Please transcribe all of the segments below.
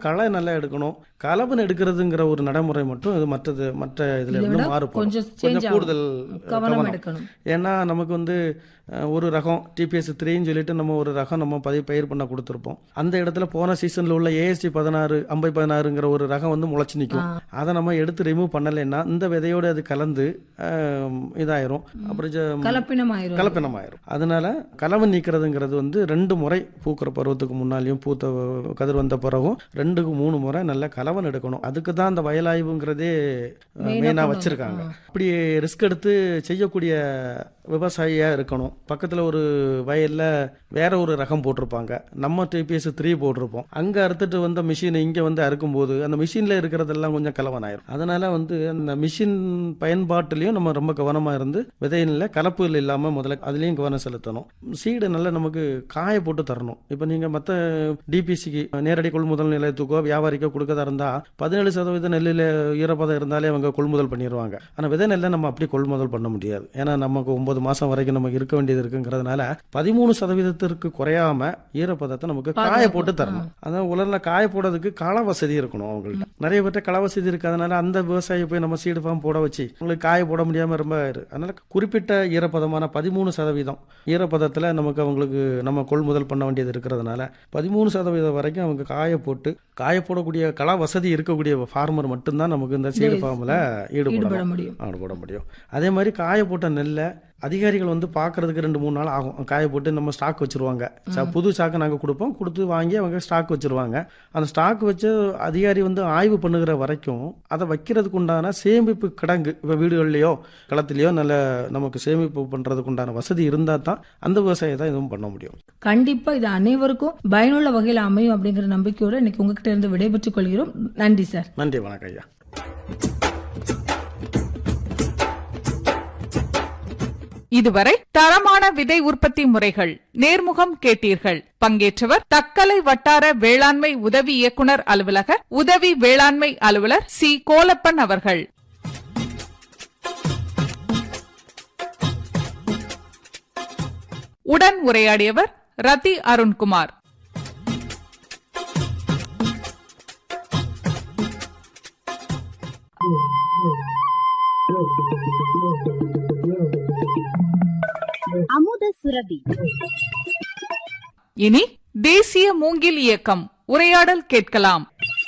களை நல்லா எடுக்கணும் கலவன் எடுக்கிறதுங்கிற ஒரு நடைமுறை மட்டும் இது மற்றது மற்ற இதுல இதை இருந்து விட மாறுபடும் கொஞ்சம் சேஞ்ச் கொஞ்சம் ஆகும் கூடுதல் கவனம் எடுக்கணும் ஏன்னா நமக்கு வந்து அஹ், ஒரு ரகம் டிபிஎஸ் த்ரீன்னு சொல்லிட்டு நம்ம ஒரு ரகம் நம்ம பதிவு பயிர் பண்ண கொடுத்துருப்போம் அந்த இடத்துல போன சீசன்ல உள்ள ஏஎஸ்டி பதினாறு ஐம்பது பதினாறுங்கிற ஒரு ரகம் வந்து முளைச்சு நிற்கும் அதை நம்ம எடுத்து ரிமூவ் பண்ணலைன்னா இந்த விதையோடு அது கலந்து அஹ், இதாயிரும் அப்புறம் ஜ- கலப்பினம் ஆயிரும் கலப்பினமாயிரும் அதனால கலவை நீக்கிறதுங்கிறது வந்து ரெண்டு முறை பூக்கிற பருவத்துக்கு முன்னாலையும் பூத்த கதிர் வந்த பிறகும் ரெண்டுக்கு மூணு முறை நல்ல கலவன் எடுக்கணும் அதுக்கு தான் அந்த வயலாய்வுங்கிறதே மெயினாக வச்சிருக்காங்க அப்படி ரிஸ்க் எடுத்து செய்யக்கூடிய விவசாயியா இருக்கணும் பக்கத்துல ஒரு வயல்ல வேற ஒரு ரகம் போட்டிருப்பாங்க நம்ம டிபிஎஸ் த்ரீ போட்டிருப்போம் அங்க அறுத்துட்டு வந்த மிஷின் இங்க வந்து அறுக்கும்போது அந்த மிஷின்ல இருக்கிறதெல்லாம் கொஞ்சம் கலவன் ஆயிரும் அதனால வந்து அந்த மிஷின் பயன்பாட்டிலையும் நம்ம ரொம்ப கவனமா இருந்து விதையில கலப்புகள் இல்லாம முதல்ல அதுலயும் கவனம் செலுத்தணும் சீடு நல்லா நமக்கு காய போட்டு தரணும் இப்ப நீங்க மத்த டிபிசிக்கு நேரடி கொள்முதல் நிலையத்துக்கோ வியாபாரிக்கோ கொடுக்கறதா இருந்தா பதினேழு சதவீதம் நெல்லில் ஈரப்பதம் இருந்தாலே அவங்க கொள்முதல் பண்ணிடுவாங்க ஆனா விதை நெல்லை நம்ம அப்படி கொள்முதல் பண்ண முடியாது ஏன்னா நமக்கு ஒன்பது மாசம் வரைக்கும் நமக்கு இருக்க வேண்டியது இருக்குங்கிறதுனால பதிமூணு சதவீதத்திற்கு குறையாம ஈரப்பதத்தை நமக்கு காய போட்டு தரணும் அதான் உலர்ல காய போடுறதுக்கு கள வசதி இருக்கணும் அவங்கள்ட்ட நிறைய பேர்ட்ட கள வசதி இருக்கிறதுனால அந்த விவசாயி போய் நம்ம சீடு ஃபார்ம் போட வச்சு உங்களுக்கு காய போட முடியாம ரொம்ப இரு- அதனால குறிப்பிட்ட ஈரப்பதமான பதிமூணு சதவீதம் ஈரப்பதத்துல நமக்கு அவங்களுக்கு நம்ம கொள்முதல் பண்ண வேண்டியது இருக்கிறதுனால பதிமூணு சதவீதம் வரைக்கும் அவங்க காய போட்டு காய போடக்கூடிய கள வசதி இருக்கக்கூடிய ஃபார்மர் மட்டும்தான் நமக்கு இந்த சீடு ஃபார்ம்ல ஈடுபட ஈடுபடணும் முடியும் ஈடுபட முடியும் அதே மாதிரி காய போட்ட நெல்லை அதிகாரிகள் வந்து பார்க்கறதுக்கு ரெண்டு மூணு நாள் ஆகும் காய போட்டு நம்ம ஸ்டாக் வச்சிருவாங்க ச- புது ஸ்டாக்கை நாங்கள் கொடுப்போம் கொடுத்து வாங்கி அவங்க ஸ்டாக் வச்சிருவாங்க அந்த ஸ்டாக் வச்சு அதிகாரி வந்து ஆய்வு பண்ணுகிற வரைக்கும் அதை வைக்கிறதுக்கு உண்டான சேமிப்பு கிடங்கு இப்போ வீடுகள்லையோ களத்துலையோ நல்ல நமக்கு சேமிப்பு பண்ணுறதுக்கு உண்டான வசதி இருந்தால் தான் அந்த விவசாயத்தை தான் எதுவும் பண்ண முடியும் கண்டிப்பா இது அனைவருக்கும் பயனுள்ள வகையில் அமையும் அப்படிங்கிற நம்பிக்கையோட இன்னைக்கு உங்ககிட்ட இருந்து விடைபெற்றுக் கொள்கிறோம் நன்றி சார் நன்றி வணக்கம் ஐயா இதுவரை தரமான விதை உற்பத்தி முறைகள் நேர்முகம் கேட்டீர்கள் பங்கேற்றவர் தக்கலை வட்டார வேளாண்மை உதவி இயக்குனர் அலுவலக உதவி வேளாண்மை அலுவலர் சி கோலப்பன் அவர்கள் உடன் உரையாடியவர் ரதி அருண்குமார் அமுத சுரபி இனி தேசிய மூங்கில் இயக்கம் உரையாடல் கேட்கலாம்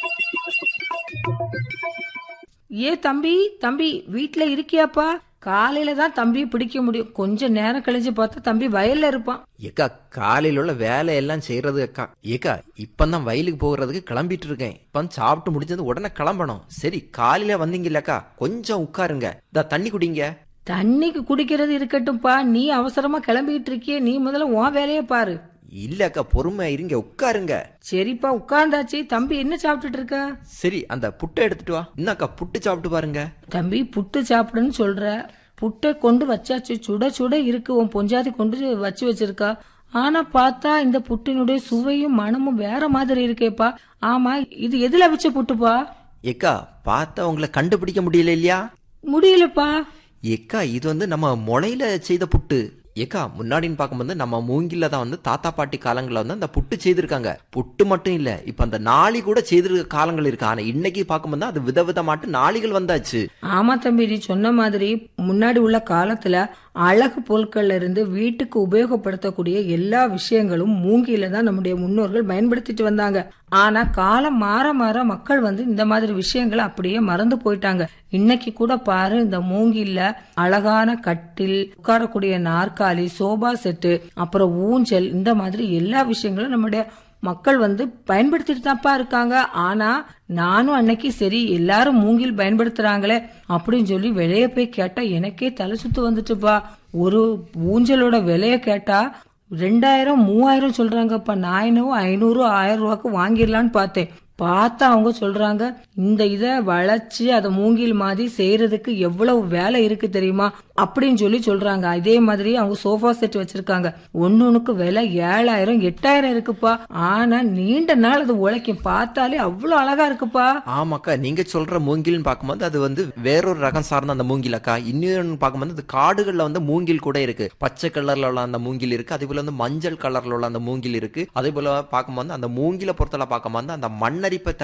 ஏ தம்பி தம்பி வீட்ல இருக்கியாப்பா காலையில தான் தம்பியை பிடிக்க முடியும் கொஞ்ச நேரம் கழிச்சு பார்த்தா தம்பி வயல்ல இருப்பான் ஏக்கா காலையில உள்ள வேலையெல்லாம் செய்யறது அக்கா ஏக்கா இப்பதான் வயலுக்கு போகிறதுக்கு கிளம்பிட்டு இருக்கேன் இப்ப சாப்பிட்டு முடிஞ்சது உடனே கிளம்பணும் சரி காலையில வந்தீங்கல்லக்கா கொஞ்சம் உட்காருங்க இந்த தண்ணி குடிங்க தண்ணிக்கு குடிக்கிறது இருக்கட்டும்ப்பா நீ அவசரமா கிளம்பிட்டு இருக்கியே நீ முதல்ல உன் வேலையை பாரு இல்ல அக்கா பொறுமை இருங்க உட்காருங்க சரிப்பா உட்கார்ந்தாச்சு தம்பி என்ன சாப்பிட்டுட்டு இருக்க சரி அந்த புட்டை எடுத்துட்டு வா இன்னக்கா புட்டு சாப்பிட்டு பாருங்க தம்பி புட்டு சாப்பிடுன்னு சொல்ற புட்டை கொண்டு வச்சாச்சு சுட சுட இருக்கு உன் பொஞ்சாதி கொண்டு வச்சு வச்சிருக்கா ஆனா பார்த்தா இந்த புட்டினுடைய சுவையும் மனமும் வேற மாதிரி இருக்கேப்பா ஆமா இது எதுல வச்ச புட்டுப்பா ஏக்கா பார்த்தா உங்களை கண்டுபிடிக்க முடியல இல்லையா முடியலப்பா ஏக்கா இது வந்து நம்ம முளையில செய்த புட்டு ஏக்கா முன்னாடின்னு பார்க்கும்போது நம்ம மூங்கில தான் வந்து தாத்தா பாட்டி காலங்களில் வந்து அந்த புட்டு செய்திருக்காங்க புட்டு மட்டும் இல்ல இப்ப அந்த நாளி கூட செய்திருக்க காலங்கள் இருக்கு ஆனா இன்னைக்கு பார்க்கும்போது அது விதவிதமாட்டு நாளிகள் வந்தாச்சு ஆமா தம்பி நீ சொன்ன மாதிரி முன்னாடி உள்ள காலத்துல அழகு பொருட்கள்ல இருந்து வீட்டுக்கு உபயோகப்படுத்தக்கூடிய எல்லா விஷயங்களும் மூங்கில தான் நம்முடைய முன்னோர்கள் பயன்படுத்திட்டு வந்தாங்க ஆனா காலம் மாற மாற மக்கள் வந்து இந்த மாதிரி விஷயங்களை அப்படியே மறந்து போயிட்டாங்க இன்னைக்கு கூட பாரு இந்த மூங்கில்ல அழகான கட்டில் உட்காரக்கூடிய நாற்காலி சோபா செட்டு அப்புறம் ஊஞ்சல் இந்த மாதிரி எல்லா விஷயங்களும் நம்முடைய மக்கள் வந்து பயன்படுத்திட்டு தான்ப்பா இருக்காங்க ஆனா நானும் அன்னைக்கு சரி எல்லாரும் மூங்கில் பயன்படுத்துறாங்களே அப்படின்னு சொல்லி விலைய போய் கேட்டா எனக்கே தலை சுத்து வந்துட்டுப்பா ஒரு ஊஞ்சலோட விலைய கேட்டா ரெண்டாயிரம் மூவாயிரம் சொல்றாங்கப்பா நான் என்னவோ ஐநூறு ஆயிரம் ரூபாய்க்கு வாங்கிடலான்னு பார்த்தேன் பார்த்தா அவங்க சொல்றாங்க இந்த இதை வளைச்சு அதை மூங்கில் மாதிரி செய்யறதுக்கு எவ்வளவு வேலை இருக்கு தெரியுமா அப்படின்னு சொல்லி சொல்றாங்க அதே மாதிரி அவங்க சோஃபா செட் வச்சிருக்காங்க ஒன்னொன்னுக்கு விலை ஏழாயிரம் எட்டாயிரம் இருக்குப்பா ஆனா நீண்ட நாள் அது உழைக்கும் பார்த்தாலே அவ்வளவு அழகா இருக்குப்பா ஆமாக்கா நீங்க சொல்ற மூங்கில்னு பார்க்கும்போது அது வந்து வேறொரு ரகம் சார்ந்த அந்த மூங்கில் அக்கா இன்னொன்று பார்க்கும்போது அது காடுகள்ல வந்து மூங்கில் கூட இருக்கு பச்சை கலர்ல உள்ள அந்த மூங்கில் இருக்கு அதே போல வந்து மஞ்சள் கலர்ல உள்ள அந்த மூங்கில் இருக்கு அதே போல பார்க்கும்போது அந்த மூங்கில பொறுத்தல பார்க்கும்போது அந்த மண்ணரிப்பை